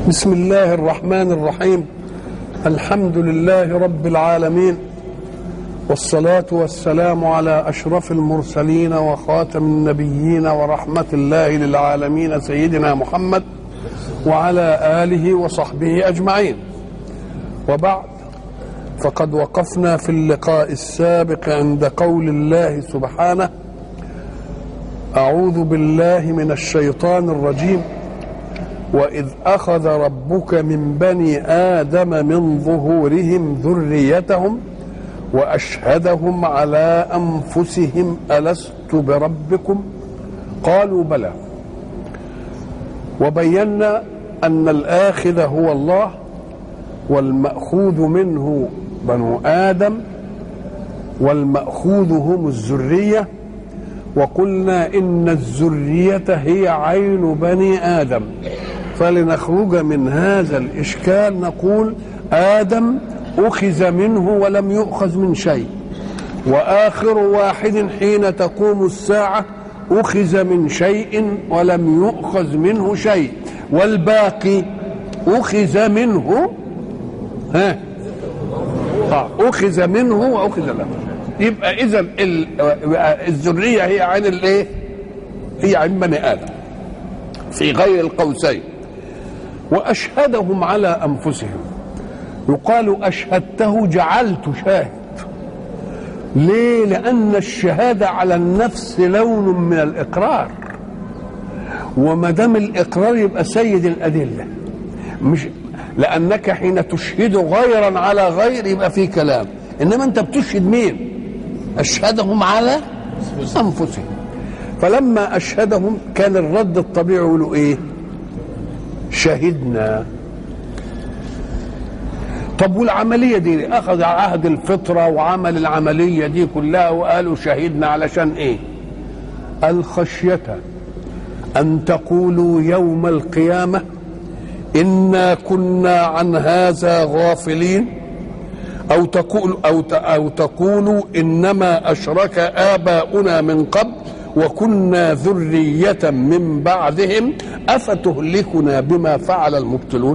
بسم الله الرحمن الرحيم الحمد لله رب العالمين والصلاة والسلام على أشرف المرسلين وخاتم النبيين ورحمة الله للعالمين سيدنا محمد وعلى آله وصحبه أجمعين وبعد فقد وقفنا في اللقاء السابق عند قول الله سبحانه أعوذ بالله من الشيطان الرجيم وإذ أخذ ربك من بني آدم من ظهورهم ذريتهم وأشهدهم على أنفسهم ألست بربكم قالوا بلى وبينا أن الآخذ هو الله والمأخوذ منه بنو آدم والمأخوذ هم الذرية وقلنا إن الذرية هي عين بني آدم فلنخرج من هذا الإشكال نقول آدم أخذ منه ولم يؤخذ من شيء وآخر واحد حين تقوم الساعة أخذ من شيء ولم يؤخذ منه شيء والباقي أخذ منه ها أخذ منه وأخذ له يبقى إذا الذرية هي عين الإيه؟ هي عين بني آدم في غير القوسين واشهدهم على انفسهم يقال اشهدته جعلت شاهد ليه لان الشهاده على النفس لون من الاقرار وما دام الاقرار يبقى سيد الادله مش لانك حين تشهد غيرا على غير يبقى في كلام انما انت بتشهد مين اشهدهم على انفسهم فلما اشهدهم كان الرد الطبيعي يقولوا ايه شهدنا طب والعمليه دي اخذ عهد الفطره وعمل العمليه دي كلها وقالوا شهدنا علشان ايه الخشيه ان تقولوا يوم القيامه انا كنا عن هذا غافلين او تقول او او تقولوا انما اشرك اباؤنا من قبل وكنا ذرية من بعدهم أفتهلكنا بما فعل المبتلون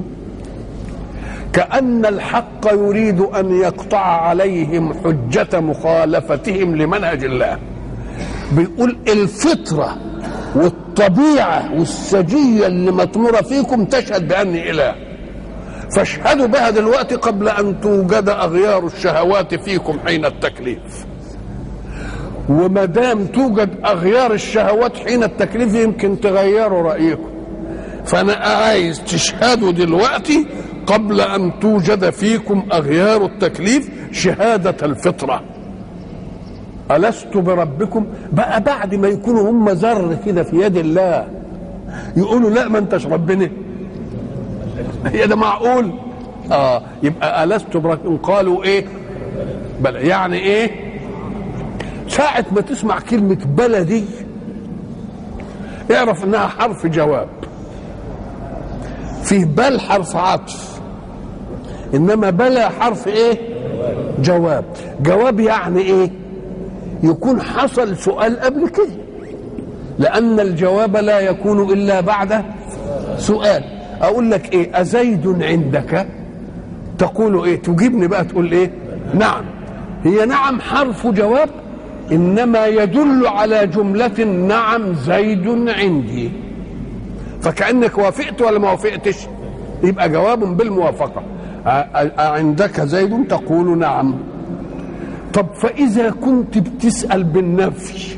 كأن الحق يريد أن يقطع عليهم حجة مخالفتهم لمنهج الله بيقول الفطرة والطبيعة والسجية اللي مطمورة فيكم تشهد بأني إله فاشهدوا بها دلوقتي قبل أن توجد أغيار الشهوات فيكم حين التكليف وما دام توجد اغيار الشهوات حين التكليف يمكن تغيروا رايكم فانا عايز تشهدوا دلوقتي قبل ان توجد فيكم اغيار التكليف شهاده الفطره الست بربكم بقى بعد ما يكونوا هم ذر كده في يد الله يقولوا لا ما انتش ربنا هي ده معقول اه يبقى الست بربكم قالوا ايه بل يعني ايه ساعة ما تسمع كلمة بلدي اعرف انها حرف جواب فيه بل حرف عطف انما بلا حرف ايه جواب جواب يعني ايه يكون حصل سؤال قبل كده لان الجواب لا يكون الا بعد سؤال اقول لك ايه ازيد عندك تقول ايه تجيبني بقى تقول ايه نعم هي نعم حرف جواب انما يدل على جمله نعم زيد عندي فكانك وافقت ولا ما وافقتش يبقى جواب بالموافقه عندك زيد تقول نعم طب فاذا كنت بتسال بالنفي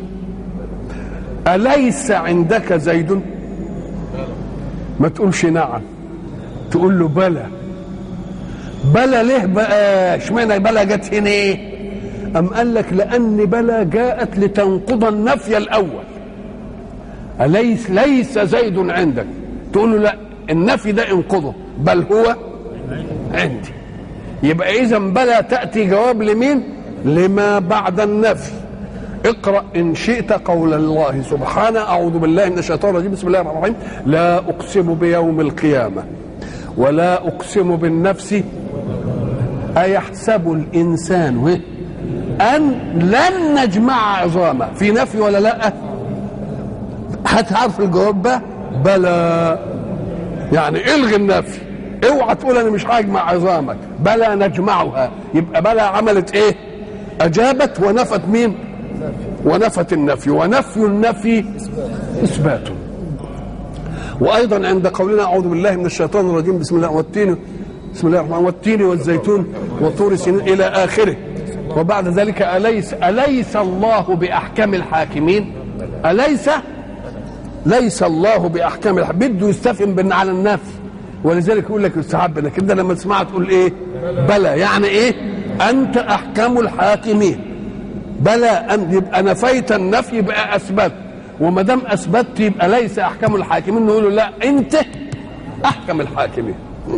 اليس عندك زيد ما تقولش نعم تقول له بلى بلى ليه بقى اشمعنى بلى جت هنا ايه أم قال لك لأن بلا جاءت لتنقض النفي الأول أليس ليس زيد عندك تقول له لا النفي ده انقضه بل هو عندي يبقى إذا بلا تأتي جواب لمين لما بعد النفي اقرأ إن شئت قول الله سبحانه أعوذ بالله من الشيطان الرجيم بسم الله الرحمن الرحيم لا أقسم بيوم القيامة ولا أقسم بالنفس أيحسب الإنسان أن لن نجمع عظامه في نفي ولا لا هتعرف الجواب بقى بلى يعني الغي النفي اوعى تقول انا مش هجمع عظامك بلى نجمعها يبقى بلى عملت ايه اجابت ونفت مين ونفت النفي ونفي النفي اثبات وايضا عند قولنا اعوذ بالله من الشيطان الرجيم بسم الله والتين بسم الله الرحمن والتين والزيتون وطور سنين الى اخره وبعد ذلك اليس اليس الله باحكم الحاكمين اليس ليس الله باحكم الحاكمين بده يستفهم بان على النفي ولذلك يقول لك يستحب انك انت لما تسمعها تقول ايه بلى يعني ايه انت احكم الحاكمين بلى ان يبقى نفيت النفي يبقى اثبت وما دام اثبتت يبقى ليس احكم الحاكمين نقول له لا انت احكم الحاكمين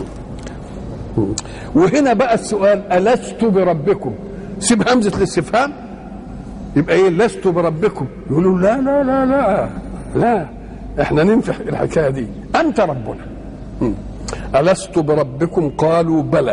وهنا بقى السؤال الست بربكم سيب همزه الاستفهام يبقى ايه لست بربكم يقولوا لا لا لا لا لا احنا ننفح الحكايه دي انت ربنا الست بربكم قالوا بلى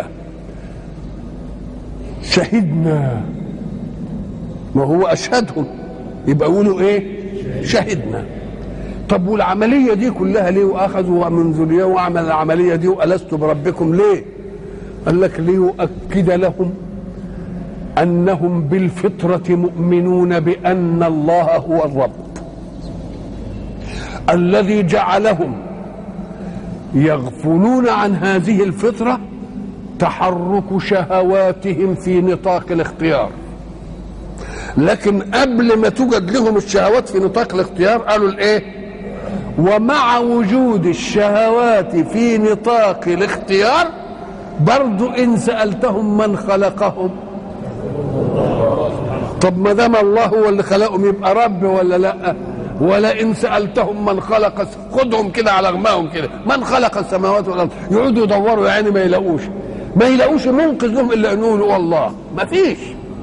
شهدنا ما هو اشهدهم يبقى يقولوا ايه شهدنا طب والعمليه دي كلها ليه واخذوا من ذريه وعمل العمليه دي والست بربكم ليه قال لك ليؤكد لهم انهم بالفطره مؤمنون بان الله هو الرب الذي جعلهم يغفلون عن هذه الفطره تحرك شهواتهم في نطاق الاختيار لكن قبل ما توجد لهم الشهوات في نطاق الاختيار قالوا الايه ومع وجود الشهوات في نطاق الاختيار برضو ان سالتهم من خلقهم طب ما دام الله هو اللي خلقهم يبقى رب ولا لا ولا ان سالتهم من خلق خدهم كده على غماهم كده من خلق السماوات والارض يقعدوا يدوروا يعني ما يلاقوش ما يلاقوش منقذ لهم الا ان يقولوا الله ما فيش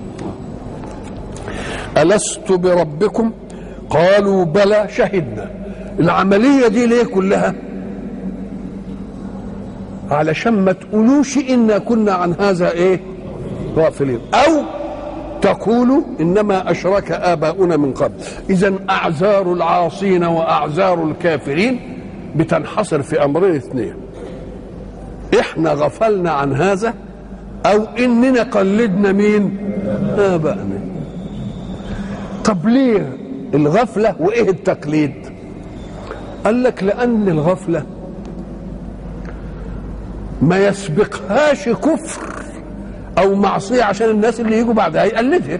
ألست بربكم قالوا بلى شهدنا العملية دي ليه كلها علشان ما تقولوش إنا كنا عن هذا إيه غافلين أو تقولوا إنما أشرك آباؤنا من قبل إذا أعذار العاصين وأعذار الكافرين بتنحصر في أمرين اثنين إحنا غفلنا عن هذا أو إننا قلدنا مين آباءنا طب ليه الغفلة وإيه التقليد قال لك لأن الغفلة ما يسبقهاش كفر أو معصية عشان الناس اللي يجوا بعدها يقلدها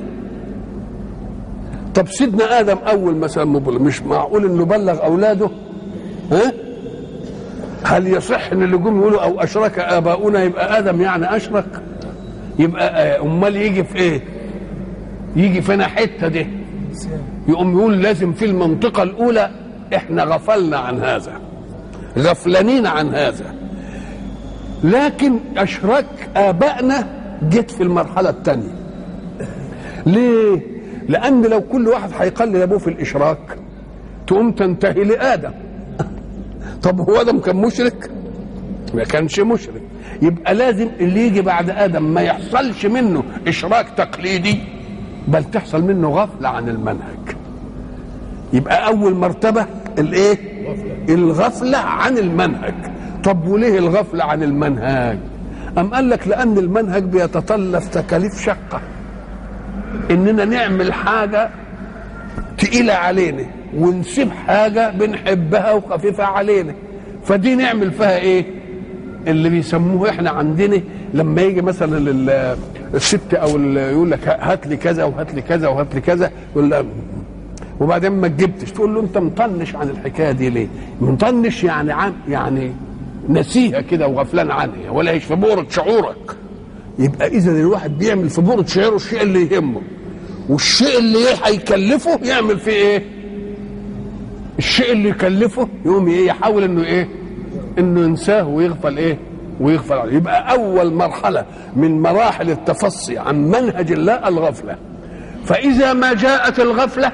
طب سيدنا آدم أول مثلا مش معقول إنه بلغ أولاده ها هل يصح ان اللي جم يقولوا او اشرك اباؤنا يبقى ادم يعني اشرك يبقى امال يجي في ايه يجي فينا حته دي يقوم يقول لازم في المنطقة الأولى إحنا غفلنا عن هذا غفلانين عن هذا لكن أشرك آبائنا جت في المرحلة الثانية ليه؟ لأن لو كل واحد هيقلد أبوه في الإشراك تقوم تنتهي لآدم طب هو آدم كان مشرك؟ ما كانش مشرك يبقى لازم اللي يجي بعد آدم ما يحصلش منه إشراك تقليدي بل تحصل منه غفلة عن المنهج يبقى أول مرتبة الإيه؟ الغفلة عن المنهج طب وليه الغفلة عن المنهج أم قال لك لأن المنهج بيتطلب تكاليف شقة إننا نعمل حاجة تقيلة علينا ونسيب حاجة بنحبها وخفيفة علينا فدي نعمل فيها إيه اللي بيسموه احنا عندنا لما يجي مثلا الست او يقول لك هات لي كذا وهات لي كذا وهات لي كذا يقول لا وبعدين ما تجبتش تقول له انت مطنش عن الحكايه دي ليه؟ مطنش يعني عن يعني نسيها كده وغفلان عنها ولا هيش في بؤره شعورك يبقى اذا الواحد بيعمل في بؤره شعوره الشيء اللي يهمه والشيء اللي هيكلفه يعمل فيه ايه؟ الشيء اللي يكلفه يقوم ايه يحاول انه ايه؟ انه ينساه ويغفل ايه؟ ويغفل عليه يبقى اول مرحله من مراحل التفصي عن منهج الله الغفله فاذا ما جاءت الغفله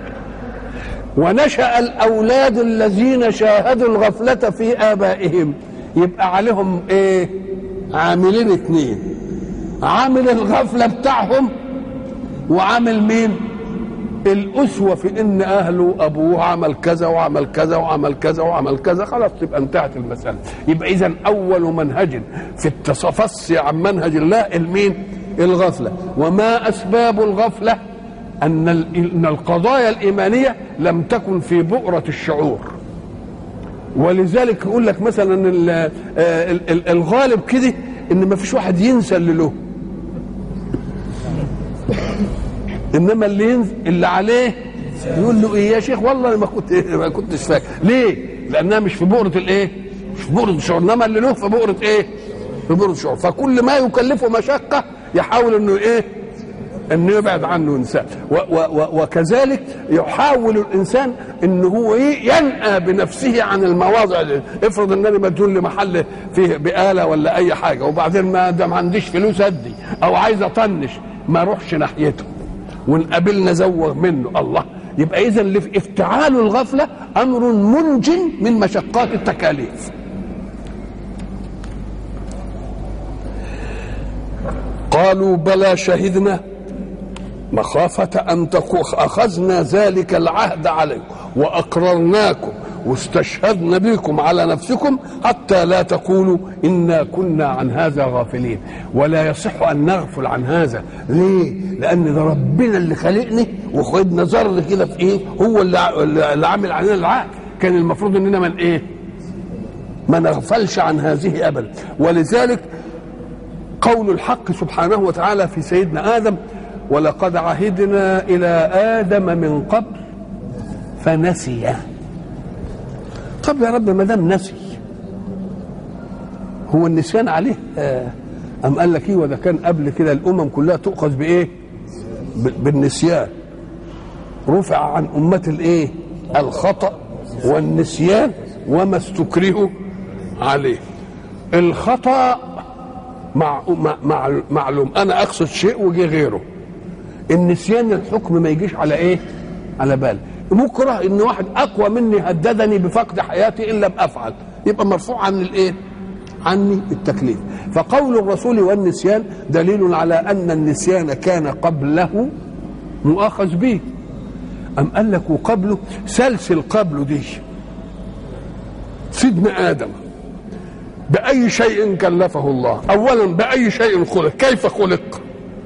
ونشا الاولاد الذين شاهدوا الغفله في ابائهم يبقى عليهم ايه عاملين اثنين عامل الغفله بتاعهم وعامل مين الأسوة في إن أهله أبوه عمل كذا وعمل كذا وعمل كذا وعمل كذا خلاص تبقى انتهت المسألة يبقى إذا أول منهج في التفصي عن منهج الله المين؟ الغفلة وما أسباب الغفلة أن أن القضايا الإيمانية لم تكن في بؤرة الشعور ولذلك يقول لك مثلا الغالب كده ان ما فيش واحد ينسى اللي له انما اللي ينزل اللي عليه يقول له ايه يا شيخ والله ما كنت ما كنتش فاكر ليه لانها مش في بؤره الايه مش في بؤره الشعور انما اللي له في بؤره ايه في بؤره الشعور فكل ما يكلفه مشقه يحاول انه ايه انه يبعد عنه انسان وكذلك يحاول الانسان ان هو ينأى بنفسه عن المواضع دي افرض انني مديون لمحل فيه بآلة ولا اي حاجه وبعدين ما ده ما عنديش فلوس ادي او عايز اطنش ما اروحش ناحيته ونقابلنا زوغ منه الله يبقى اذا افتعال الغفله امر منج من مشقات التكاليف قالوا بلى شهدنا مخافة أن أخذنا ذلك العهد عليكم وأقررناكم واستشهدنا بكم على نفسكم حتى لا تقولوا إنا كنا عن هذا غافلين ولا يصح أن نغفل عن هذا ليه؟ لأن ده ربنا اللي خلقني وخدنا ذر كده في إيه؟ هو اللي, اللي عامل علينا العهد كان المفروض إننا من إيه؟ ما نغفلش عن هذه أبدا ولذلك قول الحق سبحانه وتعالى في سيدنا آدم ولقد عهدنا إلى آدم من قبل فنسي طب يا رب ما دام نسي هو النسيان عليه آه. أم قال لك ايه وده كان قبل كده الأمم كلها تؤخذ بإيه؟ بالنسيان رفع عن أمة الإيه؟ الخطأ والنسيان وما استكرهوا عليه الخطأ مع مع معلوم أنا أقصد شيء وجي غيره النسيان الحكم ما يجيش على ايه على بال مكره ان واحد اقوى مني هددني بفقد حياتي ان لم افعل يبقى مرفوع عن الايه عني التكليف فقول الرسول والنسيان دليل على ان النسيان كان قبله مؤاخذ به أم قال لك وقبله سلسل قبله دي سيدنا آدم بأي شيء كلفه الله أولا بأي شيء خلق كيف خلق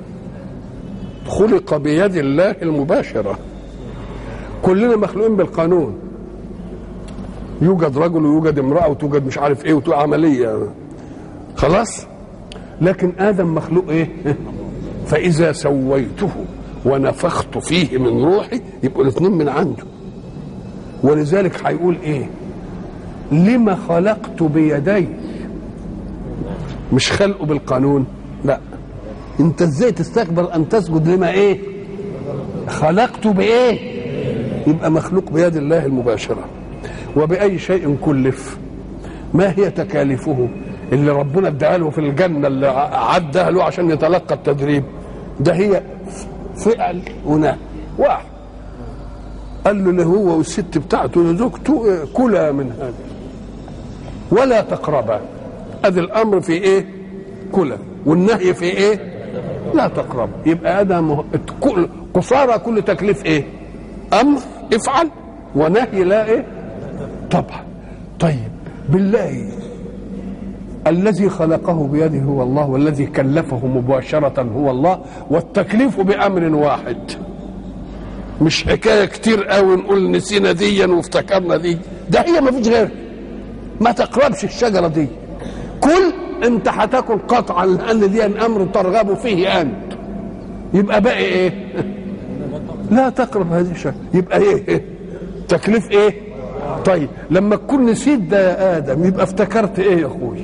خلق بيد الله المباشرة كلنا مخلوقين بالقانون يوجد رجل ويوجد امرأة وتوجد مش عارف ايه وتوجد عملية خلاص لكن آدم مخلوق ايه فإذا سويته ونفخت فيه من روحي يبقوا الاثنين من عنده ولذلك هيقول ايه لما خلقت بيدي مش خلقه بالقانون لا انت ازاي تستكبر ان تسجد لما ايه خلقته بايه يبقى مخلوق بيد الله المباشره وباي شيء كلف ما هي تكاليفه اللي ربنا اداها له في الجنه اللي عدها له عشان يتلقى التدريب ده هي فعل ونهي واحد قال له اللي هو والست بتاعته لزوجته كلا من هذا ولا تقربا ادي الامر في ايه كلا والنهي في ايه لا تقرب يبقى ادم كل قصارى كل تكليف ايه امر افعل ونهي لا ايه طبعا طيب بالله الذي خلقه بيده هو الله والذي كلفه مباشرة هو الله والتكليف بأمر واحد مش حكاية كتير قوي نقول نسينا ديا وافتكرنا دي ده هي ما فيش غيرها ما تقربش الشجرة دي كل انت هتاكل قطعا لان دي امر ترغب فيه انت يبقى باقي ايه لا تقرب هذه الشجرة يبقى ايه تكليف ايه طيب لما تكون نسيت ده يا ادم يبقى افتكرت ايه يا اخوي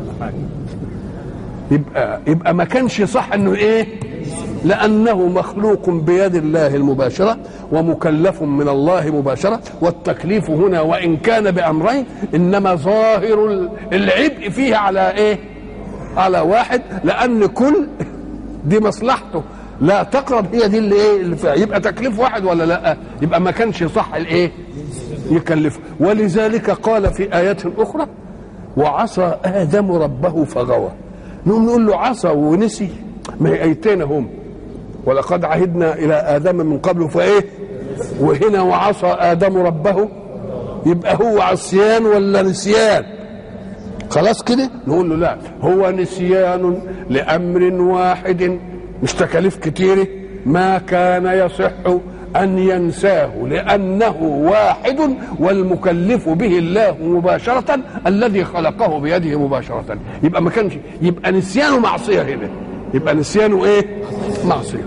يبقى يبقى ما كانش صح انه ايه لانه مخلوق بيد الله المباشره ومكلف من الله مباشره والتكليف هنا وان كان بامرين انما ظاهر العبء فيه على ايه على واحد لان كل دي مصلحته لا تقرب هي دي اللي ايه اللي فيها يبقى تكليف واحد ولا لا يبقى ما كانش صح الايه يكلفه ولذلك قال في ايات اخرى وعصى ادم ربه فغوى نقوم نقول له عصى ونسي ما هي ايتين هم ولقد عهدنا الى ادم من قبل فايه وهنا وعصى ادم ربه يبقى هو عصيان ولا نسيان خلاص كده نقول له لا هو نسيان لامر واحد مش تكاليف كتيره ما كان يصح ان ينساه لانه واحد والمكلف به الله مباشره الذي خلقه بيده مباشره يبقى ما كانش يبقى نسيانه معصيه هنا يبقى نسيانه ايه معصيه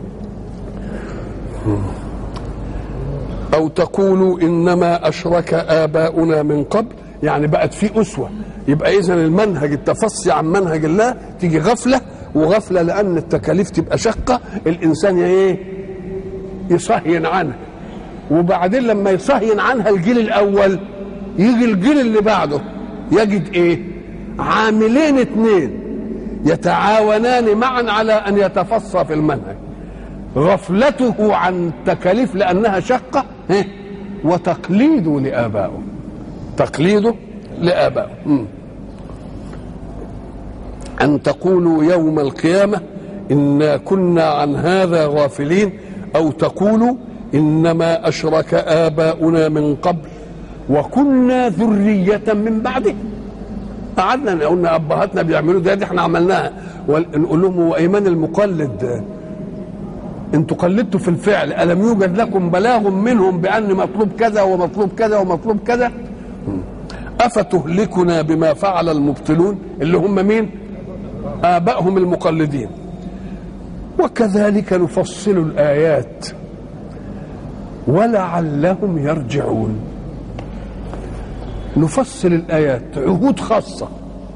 او تقولوا انما اشرك اباؤنا من قبل يعني بقت في اسوه يبقى اذا المنهج التفصي عن منهج الله تيجي غفله وغفله لان التكاليف تبقى شقه الانسان ايه يصهين عنها وبعدين لما يصهين عنها الجيل الاول يجي الجيل اللي بعده يجد ايه عاملين اثنين يتعاونان معا على ان يتفصى في المنهج غفلته عن تكاليف لانها شقه إيه؟ وتقليده لابائه تقليده لابائه مم. ان تقولوا يوم القيامه انا كنا عن هذا غافلين او تقولوا انما اشرك اباؤنا من قبل وكنا ذريه من بعده قعدنا قلنا ابهاتنا بيعملوا ده, دي احنا عملناها ونقول لهم هو ايمان المقلد انتوا قلدتوا في الفعل الم يوجد لكم بلاغ منهم بان مطلوب كذا ومطلوب كذا ومطلوب كذا افتهلكنا بما فعل المبطلون اللي هم مين ابائهم المقلدين وكذلك نفصل الايات ولعلهم يرجعون نفصل الايات عهود خاصه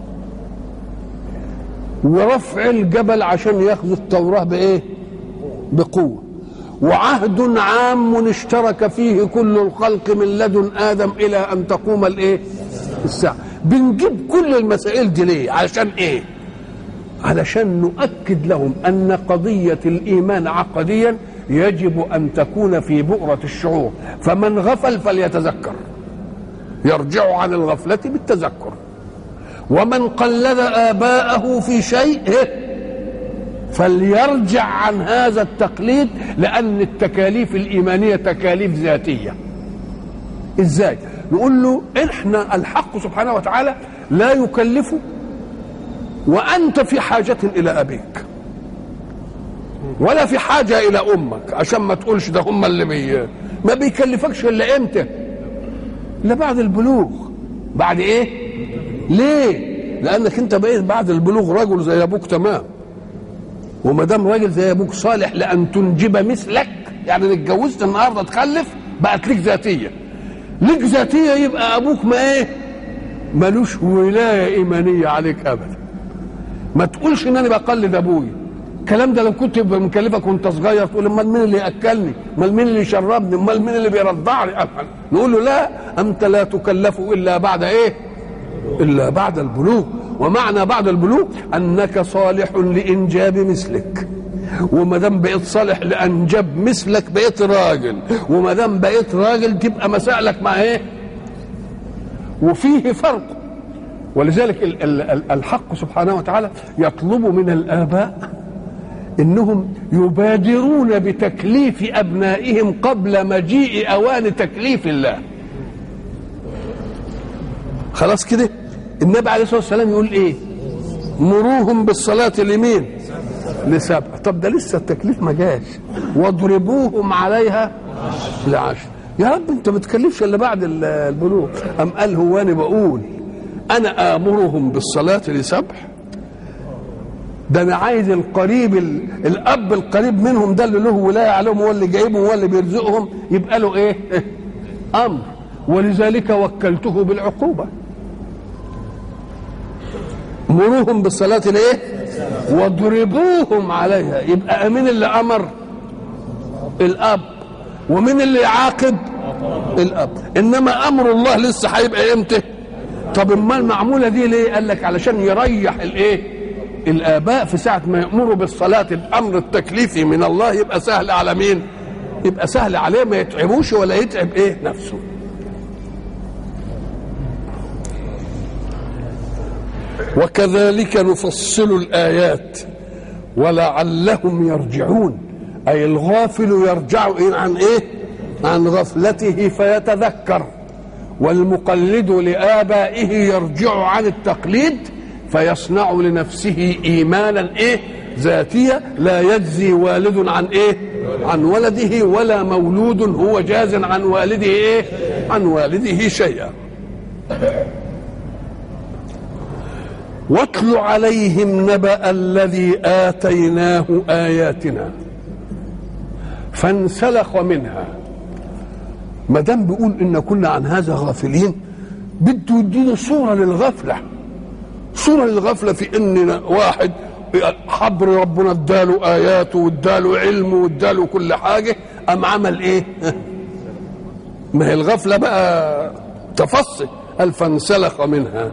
ورفع الجبل عشان ياخذوا التوراه بايه بقوه وعهد عام اشترك فيه كل الخلق من لدن ادم الى ان تقوم الايه الساعه بنجيب كل المسائل دي ليه علشان ايه علشان نؤكد لهم ان قضيه الايمان عقديا يجب ان تكون في بؤره الشعور فمن غفل فليتذكر يرجع عن الغفله بالتذكر ومن قلد اباءه في شيء فليرجع عن هذا التقليد لان التكاليف الايمانيه تكاليف ذاتيه ازاي نقول له احنا الحق سبحانه وتعالى لا يكلف وانت في حاجه الى ابيك ولا في حاجه الى امك عشان ما تقولش ده هم اللي بي ما بيكلفكش الا امتى لا بعد البلوغ بعد ايه ليه لانك انت بقيت بعد البلوغ رجل زي ابوك تمام وما دام راجل زي ابوك صالح لان تنجب مثلك يعني اللي اتجوزت النهارده تخلف بقت ليك ذاتيه ليك ذاتيه يبقى ابوك ما ايه ملوش ولايه ايمانيه عليك ابدا ما تقولش ان انا بقلد ابويا الكلام ده لو كنت مكلفك وانت صغير تقول امال مين اللي ياكلني امال مين اللي يشربني امال مين اللي بيرضعني نقول له لا انت لا تكلف الا بعد ايه الا بعد البلوغ ومعنى بعد البلوغ انك صالح لانجاب مثلك وما دام بقيت صالح لانجاب مثلك بقيت راجل وما دام بقيت راجل تبقى مسائلك مع ايه وفيه فرق ولذلك الحق سبحانه وتعالى يطلب من الاباء انهم يبادرون بتكليف ابنائهم قبل مجيء اوان تكليف الله خلاص كده النبي عليه الصلاه والسلام يقول ايه مروهم بالصلاه لمين لسبع طب ده لسه التكليف ما جاش واضربوهم عليها لعشر يا رب انت ما تكلفش الا بعد البلوغ ام قال هو انا بقول انا امرهم بالصلاه لسبع ده انا عايز القريب الاب القريب منهم ده اللي له ولايه عليهم هو اللي جايبهم هو اللي بيرزقهم يبقى له ايه امر ولذلك وكلته بالعقوبه مروهم بالصلاة ليه واضربوهم عليها يبقى مين اللي أمر الأب ومين اللي يعاقب الأب إنما أمر الله لسه هيبقى إمتى طب اما المعمولة دي ليه قال لك علشان يريح الإيه الآباء في ساعة ما يأمروا بالصلاة الأمر التكليفي من الله يبقى سهل على مين يبقى سهل عليه ما يتعبوش ولا يتعب إيه نفسه وكذلك نفصل الآيات ولعلهم يرجعون أي الغافل يرجع عن إيه عن غفلته فيتذكر والمقلد لآبائه يرجع عن التقليد فيصنع لنفسه إيمانا إيه ذاتية لا يجزي والد عن إيه عن ولده ولا مولود هو جاز عن والده إيه عن والده شيئا واتل عليهم نبأ الذي آتيناه آياتنا فانسلخ منها ما دام بيقول ان كنا عن هذا غافلين بده يدينا صوره للغفله صوره للغفله في ان واحد حبر ربنا اداله اياته واداله علمه واداله كل حاجه ام عمل ايه ما هي الغفله بقى تفصل قال فانسلخ منها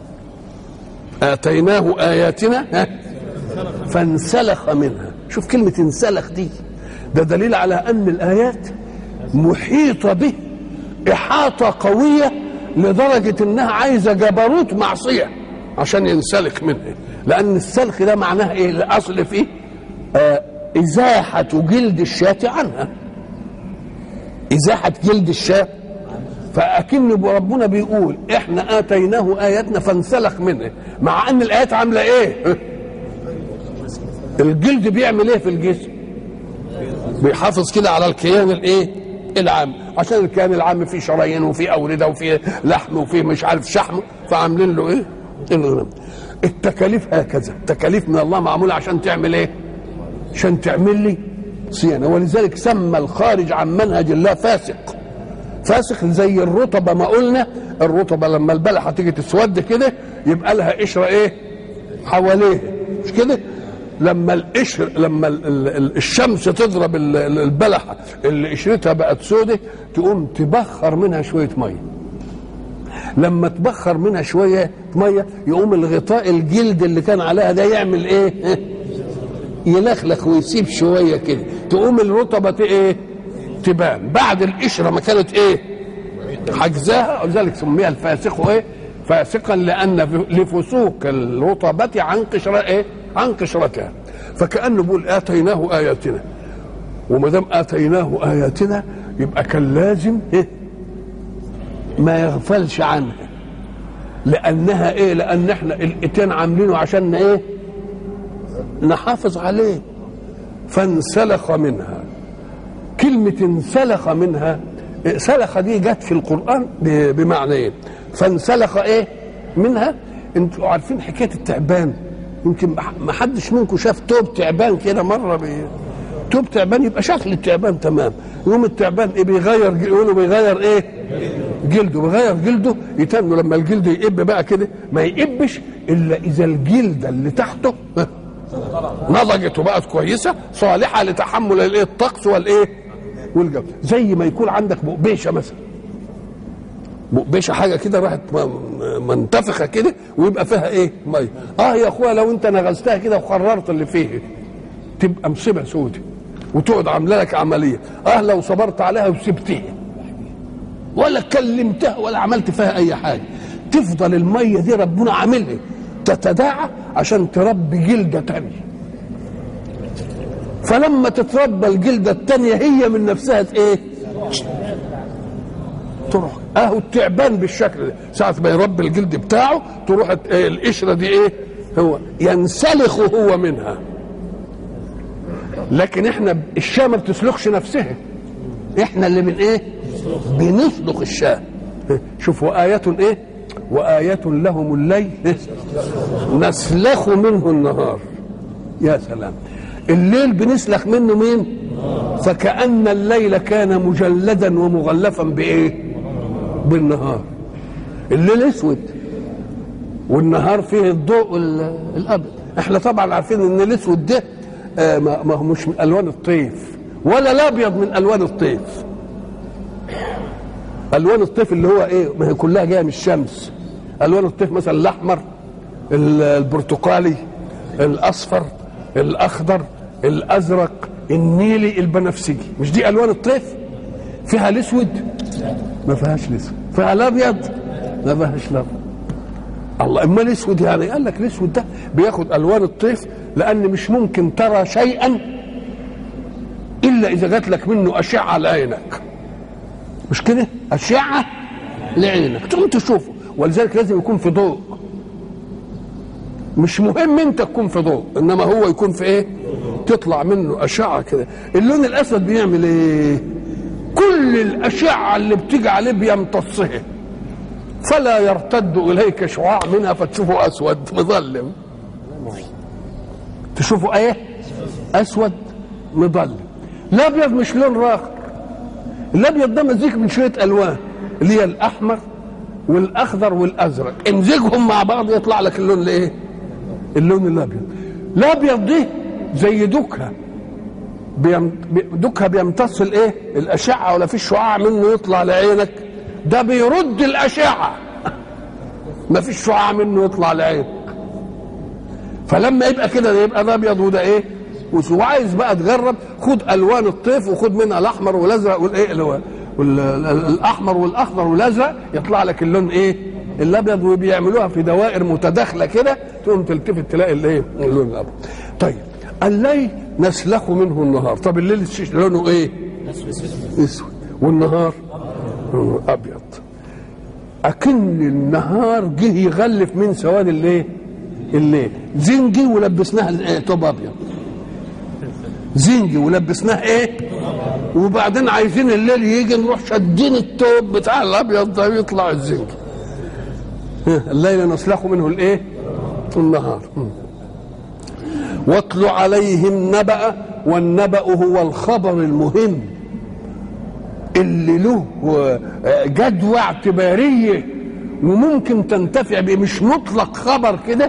اتيناه اياتنا فانسلخ منها شوف كلمه انسلخ دي ده دليل على ان الايات محيطه به احاطه قويه لدرجه انها عايزه جبروت معصيه عشان ينسلخ منها لان السلخ ده معناه ايه الاصل فيه آه ازاحه جلد الشاة عنها ازاحه جلد الشاة فاكن ربنا بيقول احنا اتيناه اياتنا فانسلخ منه مع ان الايات عامله ايه الجلد بيعمل ايه في الجسم بيحافظ كده على الكيان الايه العام عشان الكيان العام فيه شرايين وفيه اورده وفيه لحم وفيه مش عارف شحم فعاملين له ايه الغنم التكاليف هكذا التكاليف من الله معموله عشان تعمل ايه عشان تعمل لي صيانه ولذلك سمى الخارج عن منهج الله فاسق فاسق زي الرطبه ما قلنا الرطبه لما البلحه تيجي تسود كده يبقى لها قشره ايه حواليها مش كده لما القشر لما ال ال الشمس تضرب البلحه اللي قشرتها بقت سودة تقوم تبخر منها شويه ميه لما تبخر منها شويه ميه يقوم الغطاء الجلد اللي كان عليها ده يعمل ايه يلخلخ ويسيب شويه كده تقوم الرطبه ايه تبان بعد القشره ما كانت ايه حجزاها ولذلك سميها الفاسق ايه فاسقا لان لفسوق الرطبه عن قشره ايه عن قشرتها فكانه بيقول اتيناه اياتنا وما دام اتيناه اياتنا يبقى كان لازم إيه؟ ما يغفلش عنها لانها ايه لان احنا الاتين عاملينه عشان ايه نحافظ عليه فانسلخ منها كلمة انسلخ منها سلخ دي جت في القرآن بمعنيين فانسلخ ايه منها انتوا عارفين حكاية التعبان يمكن ما حدش منكم شاف توب تعبان كده مرة بي... توب تعبان يبقى شكل التعبان تمام يوم التعبان ايه بيغير يقولوا بيغير ايه جلده بيغير جلده يتنوا لما الجلد يقب بقى كده ما يقبش الا اذا الجلده اللي تحته نضجت وبقت كويسه صالحه لتحمل الايه الطقس والايه والجو زي ما يكون عندك بقبيشه مثلا بقبيشه حاجه كده راحت منتفخه كده ويبقى فيها ايه ميه اه يا اخويا لو انت نغزتها كده وخررت اللي فيه تبقى مصيبه سودة وتقعد عامله لك عمليه اه لو صبرت عليها وسبتها ولا كلمتها ولا عملت فيها اي حاجه تفضل الميه دي ربنا عاملها تتداعى عشان تربي جلده تانية فلما تتربى الجلده التانية هي من نفسها ايه تروح اهو التعبان بالشكل ده ساعه ما يربي الجلد بتاعه تروح إيه القشره دي ايه هو ينسلخ هو منها لكن احنا الشاه ما بتسلخش نفسها احنا اللي من ايه بنسلخ الشاه شوف وآية ايه وآية لهم الليل نسلخ منه النهار يا سلام الليل بنسلخ منه مين فكأن الليل كان مجلدا ومغلفا بإيه بالنهار الليل اسود والنهار فيه الضوء الابيض احنا طبعا عارفين ان الاسود ده آه ما هو مش من الوان الطيف ولا الابيض من الوان الطيف الوان الطيف اللي هو ايه ما هي كلها جايه من الشمس الوان الطيف مثلا الاحمر البرتقالي الاصفر الاخضر الازرق النيلي البنفسجي مش دي الوان الطيف فيها الاسود ما فيهاش الاسود فيها الابيض ما فيهاش الابيض الله اما الاسود يعني قال لك الاسود ده بياخد الوان الطيف لان مش ممكن ترى شيئا الا اذا جات لك منه اشعه على عينك مش كده اشعه لعينك تقوم تشوفه ولذلك لازم يكون في ضوء مش مهم انت تكون في ضوء انما هو يكون في ايه تطلع منه اشعه كده اللون الاسود بيعمل ايه كل الاشعه اللي بتيجي عليه بيمتصها فلا يرتد اليك شعاع منها فتشوفه اسود مظلم تشوفه ايه اسود مظلم الابيض مش لون راقي الابيض ده مزيج من شويه الوان اللي هي الاحمر والاخضر والازرق امزجهم مع بعض يطلع لك اللون الايه اللون الابيض الابيض دي زي دكها بيم... دكها بيمتص الايه الاشعه ولا في شعاع منه يطلع لعينك ده بيرد الاشعه ما فيش شعاع منه يطلع لعينك فلما يبقى كده ده يبقى ده ابيض وده ايه وعايز بقى تجرب خد الوان الطيف وخد منها الاحمر والازرق والايه اللي هو الاحمر والاخضر والازرق يطلع لك اللون ايه الابيض وبيعملوها في دوائر متداخله كده تقوم تلتفت تلاقي الايه اللون الابيض طيب الليل نسلخ منه النهار طب الليل لونه ايه اسود والنهار لونه ابيض اكن النهار جه يغلف من سواد الايه الليل زنجي ولبسناها ايه طب ابيض زنجي ولبسناه ايه وبعدين عايزين الليل يجي نروح شادين التوب بتاع الابيض ده يطلع الزنجي الليل نسلخ منه الايه النهار واتل عليهم نبأ والنبأ هو الخبر المهم اللي له جدوى اعتباريه وممكن تنتفع به مش مطلق خبر كده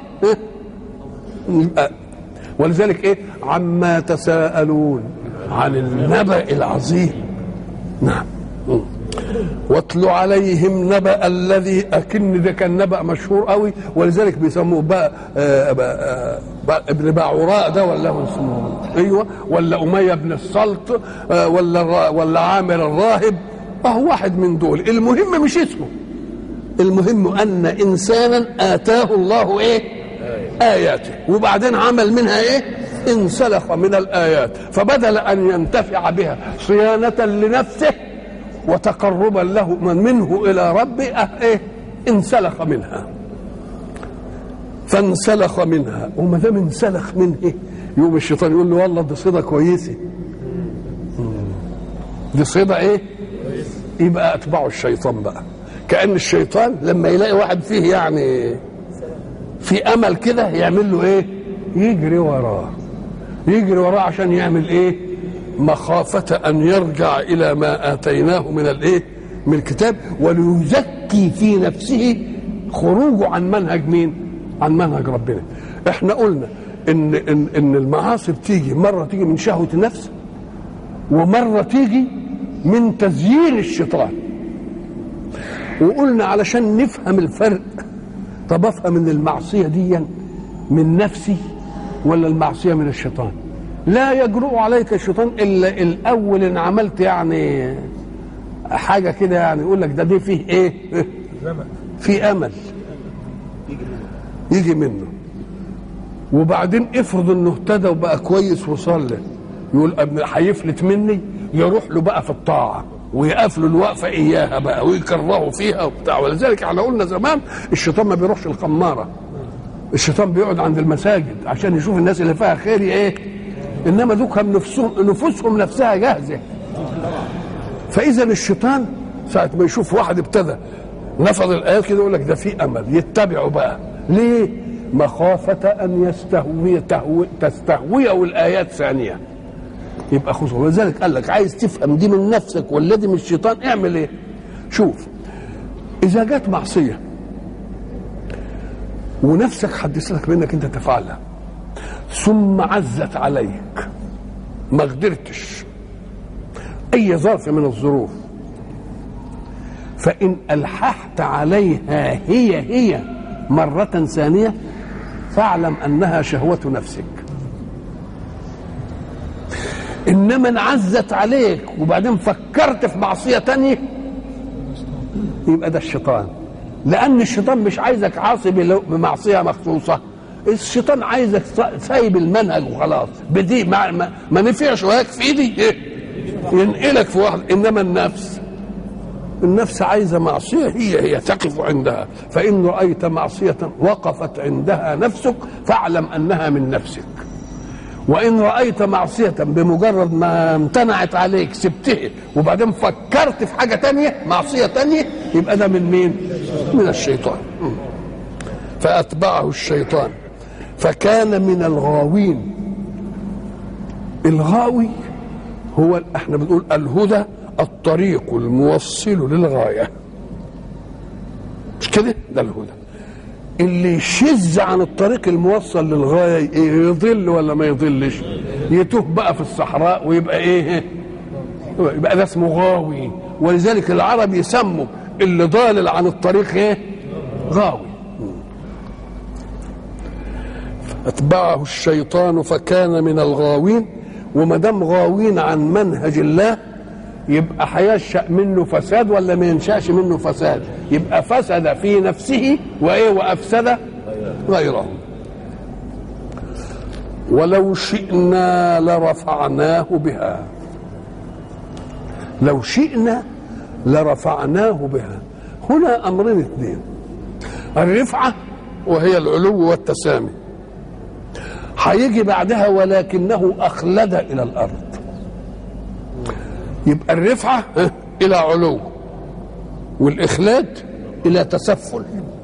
ولذلك ايه عما تساءلون عن النبأ العظيم نعم واتل عليهم نبأ الذي أكن ده كان نبأ مشهور قوي ولذلك بيسموه بقى, بقى, بقى ابن باعوراء ده ولا هو اسمه ايوه ولا أمية بن السلط ولا ولا عامر الراهب فهو واحد من دول المهم مش اسمه المهم أن إنسانا آتاه الله إيه آياته وبعدين عمل منها إيه انسلخ من الآيات فبدل أن ينتفع بها صيانة لنفسه وتقربا له من منه الى ربه ايه انسلخ منها فانسلخ منها وما دام انسلخ منه إيه؟ يوم الشيطان يقول له والله دي صيده كويسه دي صيده ايه يبقى اتبعوا الشيطان بقى كان الشيطان لما يلاقي واحد فيه يعني في امل كده يعمل له ايه يجري وراه يجري وراه عشان يعمل ايه مخافة أن يرجع إلى ما آتيناه من الإيه؟ من الكتاب وليزكي في نفسه خروجه عن منهج مين؟ عن منهج ربنا. إحنا قلنا إن إن إن المعاصي بتيجي مرة تيجي من شهوة النفس ومرة تيجي من تزيين الشيطان. وقلنا علشان نفهم الفرق طب افهم ان المعصية دي من نفسي ولا المعصية من الشيطان؟ لا يجرؤ عليك الشيطان الا الاول ان عملت يعني حاجه كده يعني يقول لك ده دي فيه ايه؟ في امل يجي منه وبعدين افرض انه اهتدى وبقى كويس وصلى يقول ابن هيفلت مني يروح له بقى في الطاعه ويقف له الوقفه اياها بقى ويكرهه فيها وبتاع ولذلك احنا قلنا زمان الشيطان ما بيروحش الخماره الشيطان بيقعد عند المساجد عشان يشوف الناس اللي فيها خير ايه انما دوكهم نفسهم نفوسهم نفسها جاهزه فاذا الشيطان ساعه ما يشوف واحد ابتدى نفض الايات كده يقول لك ده في امل يتبعه بقى ليه مخافة أن يستهوي تهوي تستهويه الآيات ثانية يبقى خذوا ولذلك قال لك عايز تفهم دي من نفسك ولا دي من الشيطان اعمل ايه؟ شوف إذا جت معصية ونفسك حدثتك بأنك أنت تفعلها ثم عزت عليك ما قدرتش اي ظرف من الظروف فان الححت عليها هي هي مره ثانيه فاعلم انها شهوه نفسك انما ان عزت عليك وبعدين فكرت في معصيه تانية يبقى ده الشيطان لان الشيطان مش عايزك عاصي بمعصيه مخصوصه الشيطان عايزك سايب المنهج وخلاص بدي ما, ما, ما نفعش وهيك في ايدي ايه ينقلك في واحد انما النفس النفس عايزة معصية هي هي تقف عندها فإن رأيت معصية وقفت عندها نفسك فاعلم أنها من نفسك وإن رأيت معصية بمجرد ما امتنعت عليك سبتها وبعدين فكرت في حاجة تانية معصية تانية يبقى ده من مين؟ من الشيطان فأتبعه الشيطان فكان من الغاوين الغاوي هو احنا بنقول الهدى الطريق الموصل للغاية مش كده ده الهدى اللي يشز عن الطريق الموصل للغاية يضل ولا ما يضلش يتوه بقى في الصحراء ويبقى ايه يبقى ده اسمه غاوي ولذلك العرب يسموا اللي ضالل عن الطريق ايه غاوي اتبعه الشيطان فكان من الغاوين وما دام غاوين عن منهج الله يبقى هينشا منه فساد ولا ما ينشاش منه فساد يبقى فسد في نفسه وايه وافسد غيره ولو شئنا لرفعناه بها لو شئنا لرفعناه بها هنا امرين اثنين الرفعه وهي العلو والتسامي هيجي بعدها ولكنه اخلد الى الارض يبقى الرفعه الى علو والاخلاد الى تسفل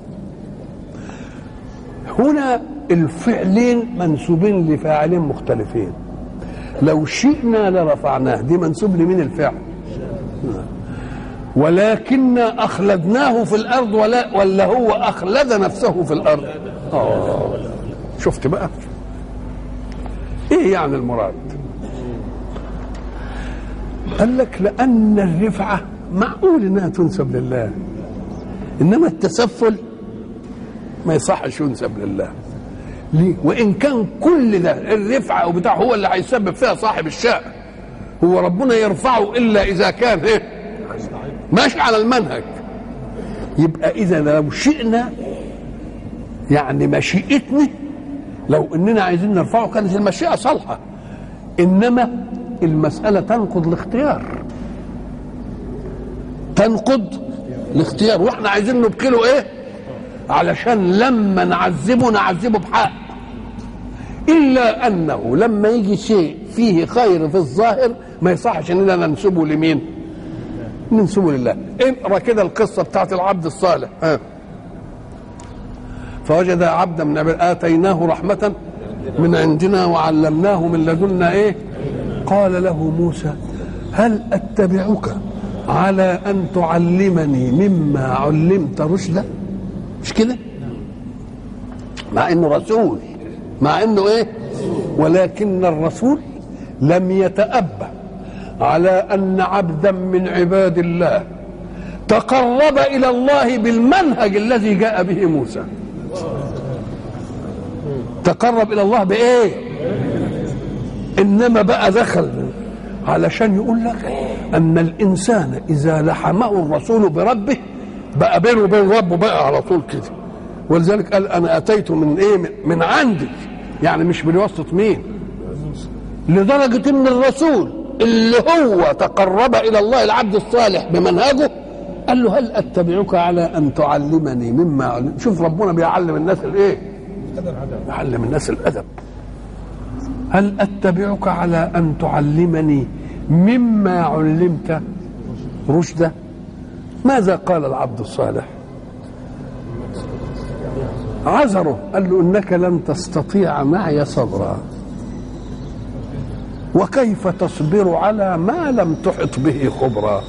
هنا الفعلين منسوبين لفاعلين مختلفين لو شئنا لرفعناه دي منسوب لمين الفعل ولكن اخلدناه في الارض ولا ولا هو اخلد نفسه في الارض آه. شفت بقى ايه يعني المراد قال لك لان الرفعه معقول انها تنسب لله انما التسفل ما يصحش ينسب لله ليه وان كان كل ده الرفعه او بتاع هو اللي هيسبب فيها صاحب الشأن هو ربنا يرفعه الا اذا كان ايه ماشي على المنهج يبقى اذا لو شئنا يعني مشيئتنا لو اننا عايزين نرفعه كانت المشيئه صالحه انما المساله تنقض الاختيار تنقض الاختيار واحنا عايزين نبكله ايه علشان لما نعذبه نعذبه بحق الا انه لما يجي شيء فيه خير في الظاهر ما يصحش اننا ننسبه لمين ننسبه لله اقرا كده القصه بتاعت العبد الصالح ها فوجد عبدا من عباد اتيناه رحمه من عندنا وعلمناه من لدنا ايه قال له موسى هل اتبعك على ان تعلمني مما علمت رشدا مش كده مع انه رسول مع انه ايه ولكن الرسول لم يتأبى على ان عبدا من عباد الله تقرب الى الله بالمنهج الذي جاء به موسى تقرب الى الله بايه انما بقى دخل علشان يقول لك ان الانسان اذا لحمه الرسول بربه بقى بينه وبين ربه بقى على طول كده ولذلك قال انا اتيت من ايه من عندي يعني مش بواسطه مين لدرجه ان الرسول اللي هو تقرب الى الله العبد الصالح بمنهجه قال له هل اتبعك على ان تعلمني مما علم شوف ربنا بيعلم الناس الايه يعلم الناس الادب هل اتبعك على ان تعلمني مما علمت رشدا ماذا قال العبد الصالح عذره قال له انك لن تستطيع معي صبرا وكيف تصبر على ما لم تحط به خبرا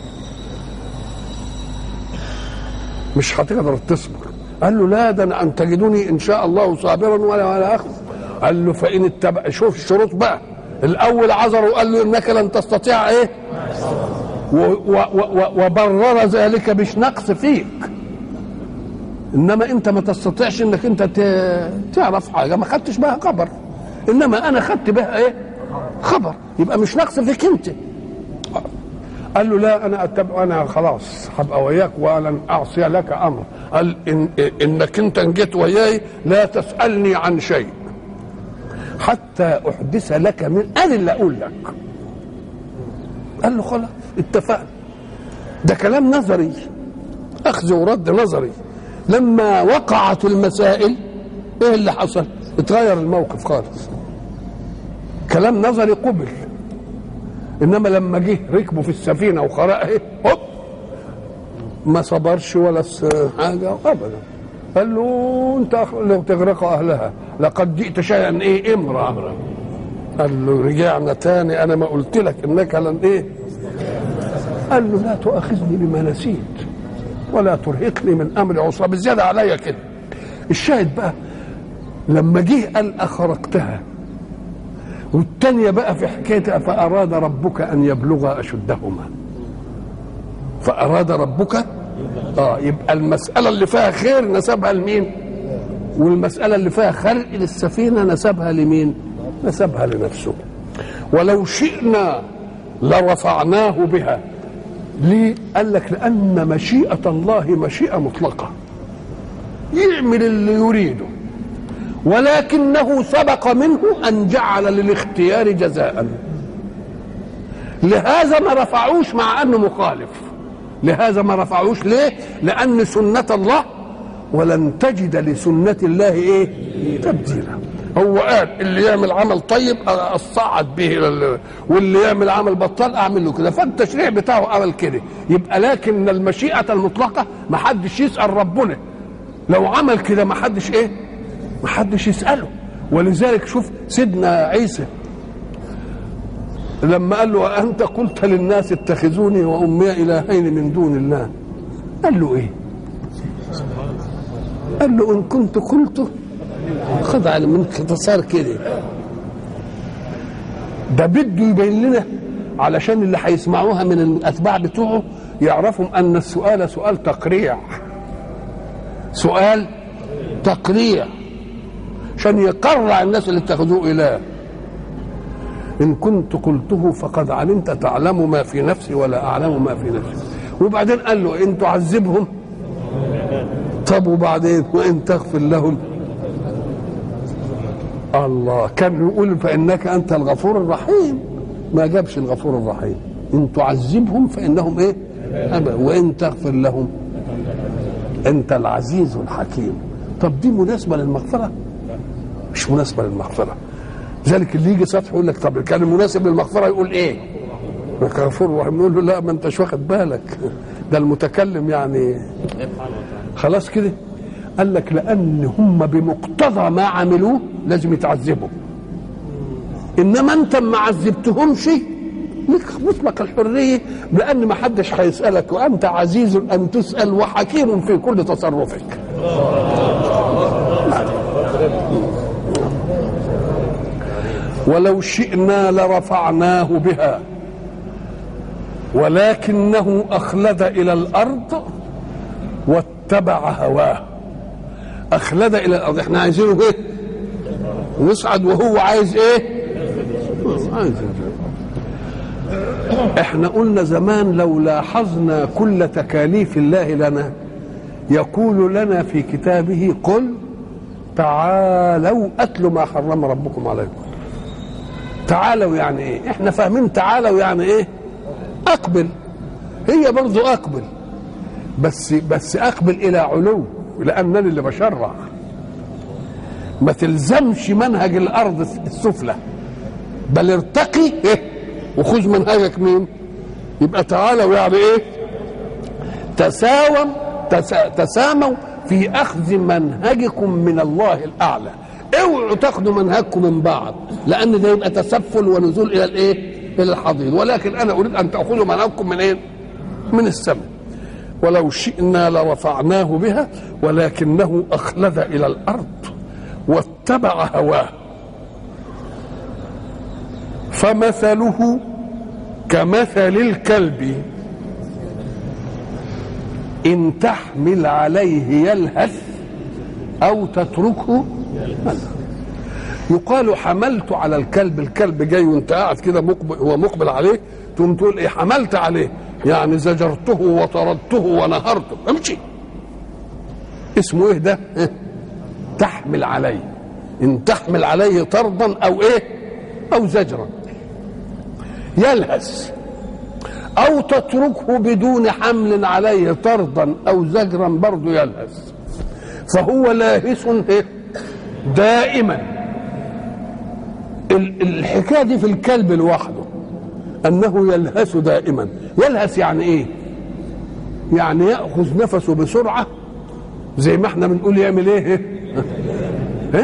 مش هتقدر تصبر قال له لا ده ان تجدني ان شاء الله صابرا ولا ولا اخذ قال له فان اتبع شوف الشروط بقى الاول عذره وقال له انك لن تستطيع ايه و و و وبرر ذلك مش نقص فيك انما انت ما تستطيعش انك انت تعرف حاجه ما خدتش بها خبر انما انا خدت بها ايه خبر يبقى مش نقص فيك انت قال له لا انا اتبع انا خلاص هبقى وياك ولن اعصي لك امر قال إن انك انت جيت وياي لا تسالني عن شيء حتى احدث لك من انا اللي اقول لك قال له خلاص اتفقنا ده كلام نظري اخذ ورد نظري لما وقعت المسائل ايه اللي حصل اتغير الموقف خالص كلام نظري قبل انما لما جه ركبوا في السفينه وخرق ايه هوب ما صبرش ولا س- حاجه ابدا قال له انت أخ- لو تغرق اهلها لقد جئت شيئا ايه امرا قال له رجعنا تاني انا ما قلت لك انك لن ايه قال له لا تؤاخذني بما نسيت ولا ترهقني من امر عسرى بزياده عليا كده الشاهد بقى لما جه قال اخرقتها والتانية بقى في حكاية فأراد ربك أن يبلغ أشدهما فأراد ربك اه يبقى المسألة اللي فيها خير نسبها لمين؟ والمسألة اللي فيها خلق للسفينة نسبها لمين؟ نسبها لنفسه ولو شئنا لرفعناه بها ليه؟ قال لك لأن مشيئة الله مشيئة مطلقة يعمل اللي يريده ولكنه سبق منه أن جعل للاختيار جزاء لهذا ما رفعوش مع أنه مخالف لهذا ما رفعوش ليه لأن سنة الله ولن تجد لسنة الله إيه تبديلا هو قال اللي يعمل عمل طيب اصعد به لل- واللي يعمل عمل بطال اعمل له كده فالتشريع بتاعه عمل كده يبقى لكن المشيئه المطلقه ما حدش يسال ربنا لو عمل كده ما حدش ايه ما حدش يساله ولذلك شوف سيدنا عيسى لما قال له انت قلت للناس اتخذوني وامي الهين من دون الله قال له ايه قال له ان كنت قلته خد على منك تصار كده ده بده يبين لنا علشان اللي هيسمعوها من الاتباع بتوعه يعرفوا ان السؤال سؤال تقريع سؤال تقريع عشان يقرع الناس اللي اتخذوه اله ان كنت قلته فقد علمت تعلم ما في نفسي ولا اعلم ما في نفسي وبعدين قال له ان تعذبهم طب وبعدين وان تغفر لهم الله كان يقول فانك انت الغفور الرحيم ما جابش الغفور الرحيم ان تعذبهم فانهم ايه أبا وان تغفر لهم انت العزيز الحكيم طب دي مناسبه للمغفره مش مناسبه للمغفره ذلك اللي يجي سطح يقول لك طب كان المناسب للمغفره يقول ايه غفور رحيم نقول له لا ما انتش واخد بالك ده المتكلم يعني خلاص كده قال لك لان هم بمقتضى ما عملوه لازم يتعذبوا انما انت ما عذبتهمش لك مطلق الحريه لان ما حدش هيسالك وانت عزيز ان تسال وحكيم في كل تصرفك ولو شئنا لرفعناه بها ولكنه اخلد الى الارض واتبع هواه اخلد الى الارض احنا عايزينه ايه نصعد وهو عايز ايه عايز احنا قلنا زمان لو لاحظنا كل تكاليف الله لنا يقول لنا في كتابه قل تعالوا اتلوا ما حرم ربكم عليكم تعالوا يعني ايه احنا فاهمين تعالوا يعني ايه اقبل هي برضو اقبل بس بس اقبل الى علو لانني اللي بشرع ما تلزمش منهج الارض السفلى بل ارتقي إيه؟ وخذ منهجك مين يبقى تعالوا يعني ايه تساوم تسا تساموا في اخذ منهجكم من الله الاعلى اوعوا تاخذوا منهجكم من بعض لان ده يبقى تسفل ونزول الى الايه الى الحضيض ولكن انا اريد ان تاخذوا منهجكم من ايه من السماء ولو شئنا لرفعناه بها ولكنه اخلد الى الارض واتبع هواه فمثله كمثل الكلب ان تحمل عليه يلهث او تتركه يلهث يقال حملت على الكلب الكلب جاي وانت قاعد كده مقبل هو مقبل عليه تقوم تقول ايه حملت عليه يعني زجرته وطردته ونهرته امشي اسمه ايه ده إيه؟ تحمل عليه ان تحمل عليه طردا او ايه او زجرا يلهث او تتركه بدون حمل عليه طردا او زجرا برضه يلهث فهو لاهث إيه؟ دائما ال- الحكايه دي في الكلب لوحده انه يلهث دائما يلهث يعني ايه يعني ياخذ نفسه بسرعه زي ما احنا بنقول يعمل ايه ها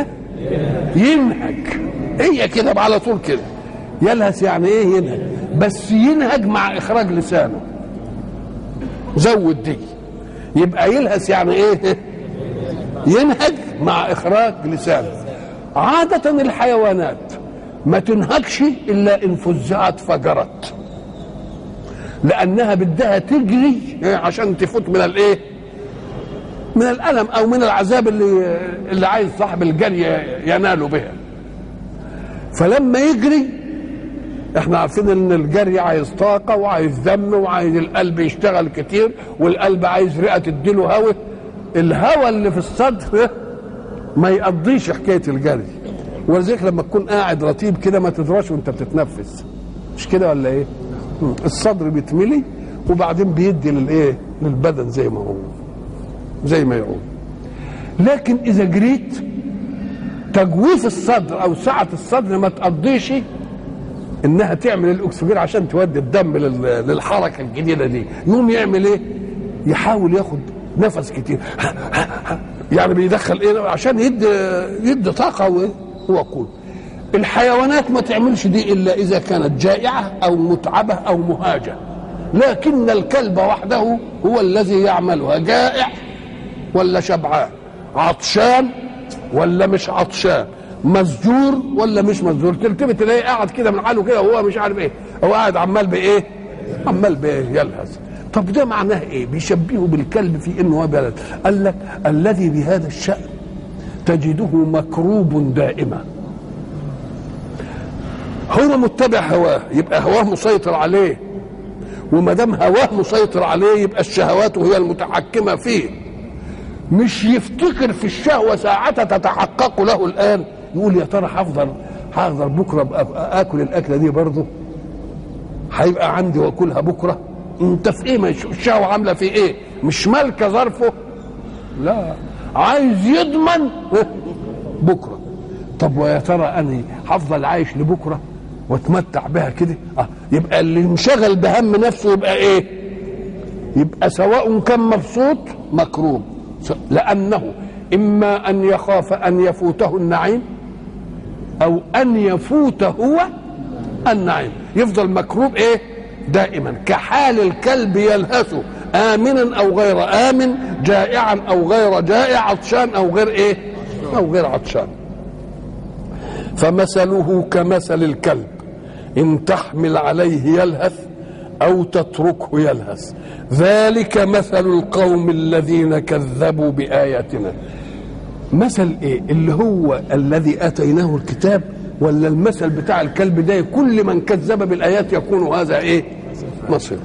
ينهج هي كده على طول كده يلهث يعني ايه ينهج بس ينهج مع اخراج لسانه زود دي يبقى يلهث يعني ايه ينهج مع اخراج لسانه عادة الحيوانات ما تنهكش الا ان فزعت فجرت لانها بدها تجري عشان تفوت من الايه من الالم او من العذاب اللي اللي عايز صاحب الجري ينال بها فلما يجري احنا عارفين ان الجري عايز طاقه وعايز دم وعايز القلب يشتغل كتير والقلب عايز رئه تديله هواء الهواء اللي في الصدر ما يقضيش حكايه الجري ولذلك لما تكون قاعد رتيب كده ما تدراش وانت بتتنفس مش كده ولا ايه مم. الصدر بيتملي وبعدين بيدي للايه للبدن زي ما هو زي ما يقول لكن اذا جريت تجويف الصدر او سعه الصدر ما تقضيش انها تعمل الاكسجين عشان تودي الدم لل- للحركه الجديده دي يقوم يعمل ايه يحاول ياخد نفس كتير يعني بيدخل ايه عشان يدي يدي طاقه وايه وقود الحيوانات ما تعملش دي الا اذا كانت جائعه او متعبه او مهاجه لكن الكلب وحده هو الذي يعملها جائع ولا شبعان عطشان ولا مش عطشان مسجور ولا مش مسجور تلتفت تلاقيه قاعد كده من حاله كده وهو مش عارف ايه هو قاعد عمال بايه عمال بايه يلهث طب ده معناه ايه بيشبهه بالكلب في انه هو بلد قال لك الذي بهذا الشأن تجده مكروب دائما هو متبع هواه يبقى هواه مسيطر عليه وما دام هواه مسيطر عليه يبقى الشهوات هي المتحكمه فيه مش يفتكر في الشهوه ساعتها تتحقق له الان يقول يا ترى هفضل هفضل بكره أبقى اكل الاكله دي برضه هيبقى عندي واكلها بكره انت في ايه مش الشهوه عامله في ايه مش مالكه ظرفه لا عايز يضمن بكره طب ويا ترى انا هفضل عايش لبكره واتمتع بها كده اه يبقى اللي انشغل بهم نفسه يبقى ايه يبقى سواء كان مبسوط مكروب لانه اما ان يخاف ان يفوته النعيم او ان يفوت هو النعيم يفضل مكروب ايه دائما كحال الكلب يلهث امنا او غير امن جائعا او غير جائع عطشان او غير ايه او غير عطشان فمثله كمثل الكلب ان تحمل عليه يلهث او تتركه يلهث ذلك مثل القوم الذين كذبوا باياتنا مثل ايه اللي هو الذي اتيناه الكتاب ولا المثل بتاع الكلب ده كل من كذب بالايات يكون هذا ايه مصير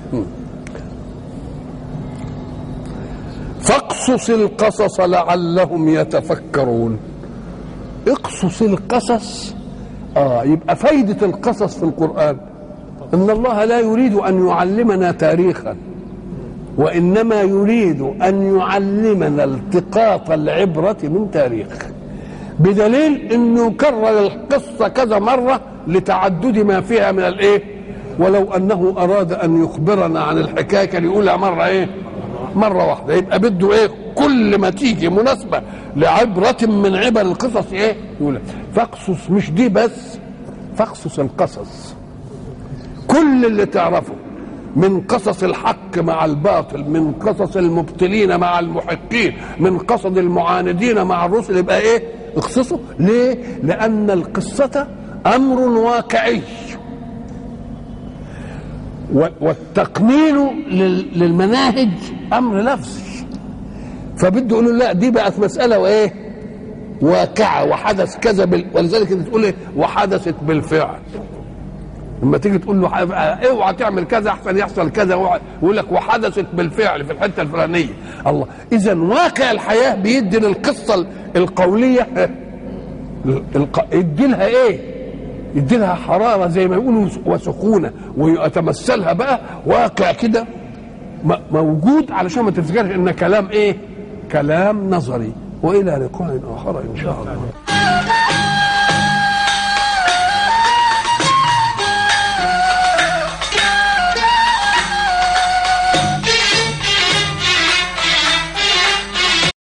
فاقصص القصص لعلهم يتفكرون اقصص القصص اه يبقى فايده القصص في القران ان الله لا يريد ان يعلمنا تاريخا وانما يريد ان يعلمنا التقاط العبره من تاريخ بدليل انه كرر القصه كذا مره لتعدد ما فيها من الايه ولو انه اراد ان يخبرنا عن الحكايه كان يقولها مره ايه مره واحده يبقى بده ايه كل ما تيجي مناسبه لعبره من عبر القصص ايه يقول فاقصص مش دي بس فاقصص القصص كل اللي تعرفه من قصص الحق مع الباطل من قصص المبطلين مع المحقين من قصص المعاندين مع الرسل يبقى ايه اقصصه ليه لان القصه امر واقعي والتقنين للمناهج امر لفظي فبده يقول لا دي بقت مساله وايه واقعه وحدث كذا بال... ولذلك انت تقول ايه وحدثت بالفعل لما تيجي تقول له اوعى تعمل كذا احسن يحصل كذا يقول لك وحدثت بالفعل في الحته الفلانيه الله اذا واقع الحياه بيدي للقصه القوليه الق... يدي لها ايه يدي لها حراره زي ما يقولوا وسخونه ويتمثلها بقى واقع كده م- موجود علشان ما تفتكرش ان كلام ايه كلام نظري والى لقاء اخر ان شاء الله